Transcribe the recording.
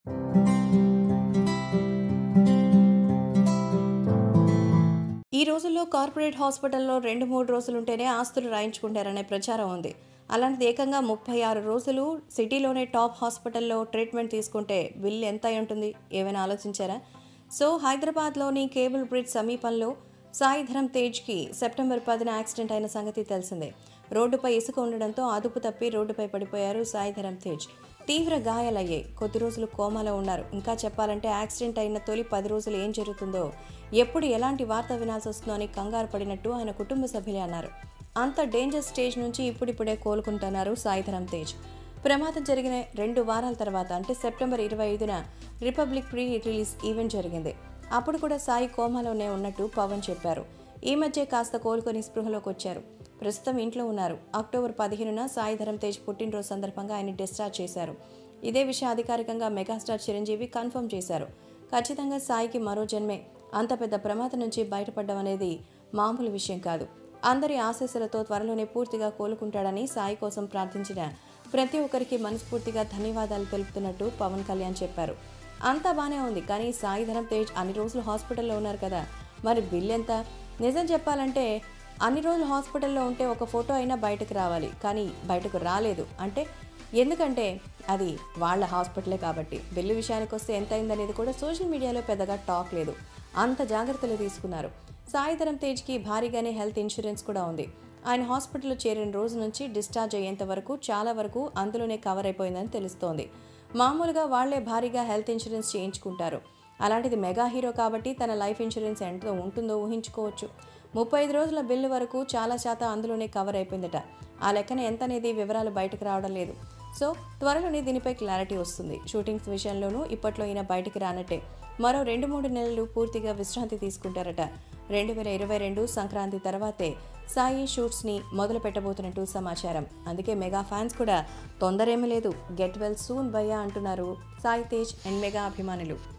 ఈ రోజుల్లో కార్పొరేట్ హాస్పిటల్లో రెండు మూడు రోజులుంటేనే ఆస్తులు రాయించుకుంటారనే ప్రచారం ఉంది అలాంటిది ఏకంగా ముప్పై ఆరు రోజులు సిటీలోనే టాప్ హాస్పిటల్లో ట్రీట్మెంట్ తీసుకుంటే బిల్ ఎంత అయి ఉంటుంది ఏమైనా ఆలోచించారా సో హైదరాబాద్లోని కేబుల్ బ్రిడ్జ్ సమీపంలో సాయిధరం తేజ్కి సెప్టెంబర్ పదిన యాక్సిడెంట్ అయిన సంగతి తెలిసిందే రోడ్డుపై ఇసుక ఉండడంతో అదుపు తప్పి రోడ్డుపై పడిపోయారు సాయిధరం తేజ్ తీవ్ర గాయాలయ్యాయి కొద్ది రోజులు కోమాలో ఉన్నారు ఇంకా చెప్పాలంటే యాక్సిడెంట్ అయిన తొలి పది రోజులు ఏం జరుగుతుందో ఎప్పుడు ఎలాంటి వార్త వినాల్సి వస్తుందో అని కంగారు పడినట్టు ఆయన కుటుంబ సభ్యులే అన్నారు అంత డేంజర్ స్టేజ్ నుంచి ఇప్పుడిప్పుడే కోలుకుంటున్నారు సాయిధరం తేజ్ ప్రమాదం జరిగిన రెండు వారాల తర్వాత అంటే సెప్టెంబర్ ఇరవై ఐదున రిపబ్లిక్ ప్రీ రిలీజ్ ఈవెంట్ జరిగింది అప్పుడు కూడా సాయి కోమాలోనే ఉన్నట్టు పవన్ చెప్పారు ఈ మధ్య కాస్త కోలుకొని స్పృహలోకి వచ్చారు ప్రస్తుతం ఇంట్లో ఉన్నారు అక్టోబర్ పదిహేనున సాయిధరం తేజ్ పుట్టినరోజు సందర్భంగా ఆయన డిశ్చార్జ్ చేశారు ఇదే విషయం అధికారికంగా మెగాస్టార్ చిరంజీవి కన్ఫర్మ్ చేశారు ఖచ్చితంగా సాయికి మరో జన్మే అంత పెద్ద ప్రమాదం నుంచి బయటపడడం అనేది మామూలు విషయం కాదు అందరి ఆశీస్సులతో త్వరలోనే పూర్తిగా కోలుకుంటాడని సాయి కోసం ప్రార్థించిన ప్రతి ఒక్కరికి మనస్ఫూర్తిగా ధన్యవాదాలు తెలుపుతున్నట్టు పవన్ కళ్యాణ్ చెప్పారు అంతా బానే ఉంది కానీ సాయిధరం తేజ్ అన్ని రోజులు హాస్పిటల్లో ఉన్నారు కదా మరి బిల్ ఎంత నిజం చెప్పాలంటే అన్ని రోజులు హాస్పిటల్లో ఉంటే ఒక ఫోటో అయినా బయటకు రావాలి కానీ బయటకు రాలేదు అంటే ఎందుకంటే అది వాళ్ళ హాస్పిటలే కాబట్టి బిల్లు విషయానికి వస్తే ఎంత అయిందనేది కూడా సోషల్ మీడియాలో పెద్దగా టాక్ లేదు అంత జాగ్రత్తలు తీసుకున్నారు సాయిధరం తేజ్కి భారీగానే హెల్త్ ఇన్సూరెన్స్ కూడా ఉంది ఆయన హాస్పిటల్లో చేరిన రోజు నుంచి డిశ్చార్జ్ అయ్యేంత వరకు చాలా వరకు అందులోనే కవర్ అయిపోయిందని తెలుస్తోంది మామూలుగా వాళ్లే భారీగా హెల్త్ ఇన్సూరెన్స్ చేయించుకుంటారు అలాంటిది మెగా హీరో కాబట్టి తన లైఫ్ ఇన్సూరెన్స్ ఎంతో ఉంటుందో ఊహించుకోవచ్చు ముప్పై ఐదు రోజుల బిల్లు వరకు చాలా శాతం అందులోనే కవర్ అయిపోయిందట ఆ లెక్కన ఎంత అనేది వివరాలు బయటకు రావడం లేదు సో త్వరలోనే దీనిపై క్లారిటీ వస్తుంది షూటింగ్స్ విషయంలోనూ ఇప్పట్లో ఈయన బయటికి రానట్టే మరో రెండు మూడు నెలలు పూర్తిగా విశ్రాంతి తీసుకుంటారట రెండు వేల ఇరవై రెండు సంక్రాంతి తర్వాతే సాయి షూట్స్ని మొదలు పెట్టబోతున్నట్టు సమాచారం అందుకే మెగా ఫ్యాన్స్ కూడా తొందరేమీ లేదు గెట్ వెల్ సూన్ భయ్యా అంటున్నారు సాయి తేజ్ అండ్ మెగా అభిమానులు